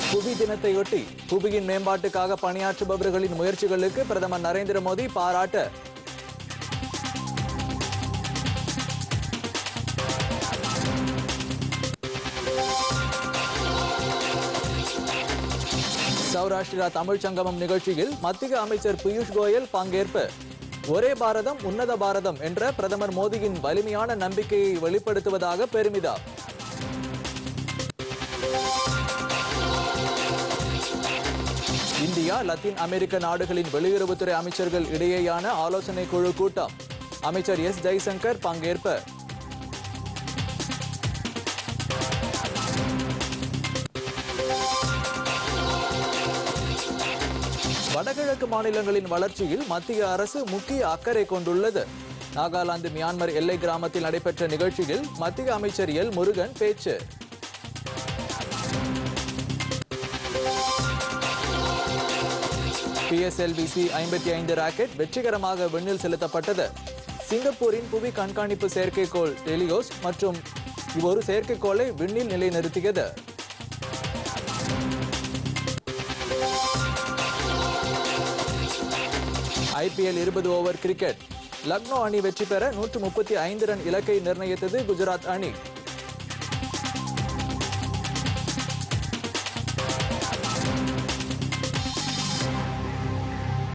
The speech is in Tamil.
புவி தினத்தையொட்டி புவியின் மேம்பாட்டுக்காக பணியாற்றுபவர்களின் முயற்சிகளுக்கு பிரதமர் நரேந்திர மோடி பாராட்டு சௌராஷ்டிரா தமிழ்ச் சங்கமம் நிகழ்ச்சியில் மத்திய அமைச்சர் பியூஷ் கோயல் பங்கேற்பு ஒரே பாரதம் உன்னத பாரதம் என்ற பிரதமர் மோடியின் வலிமையான நம்பிக்கையை வெளிப்படுத்துவதாக பெருமிதம் இந்தியா லத்தீன் அமெரிக்க நாடுகளின் வெளியுறவுத்துறை அமைச்சர்கள் இடையேயான ஆலோசனை குழு கூட்டம் அமைச்சர் எஸ் ஜெய்சங்கர் பங்கேற்பு வடகிழக்கு மாநிலங்களின் வளர்ச்சியில் மத்திய அரசு முக்கிய அக்கறை கொண்டுள்ளது நாகாலாந்து மியான்மர் எல்லை கிராமத்தில் நடைபெற்ற நிகழ்ச்சியில் மத்திய அமைச்சர் எல் முருகன் பேச்சு பிஎஸ்எல்விசி ஐம்பத்தி ஐந்து ராக்கெட் வெற்றிகரமாக விண்ணில் செலுத்தப்பட்டது சிங்கப்பூரின் புவி கண்காணிப்பு செயற்கைக்கோள் டெலியோஸ் மற்றும் ஒரு செயற்கைக்கோளை விண்ணில் நிலைநிறுத்தியது ஐபிஎல் இருபது ஓவர் கிரிக்கெட் லக்னோ அணி வெற்றி பெற நூற்று முப்பத்தி ஐந்து ரன் இலக்கை நிர்ணயித்தது குஜராத் அணி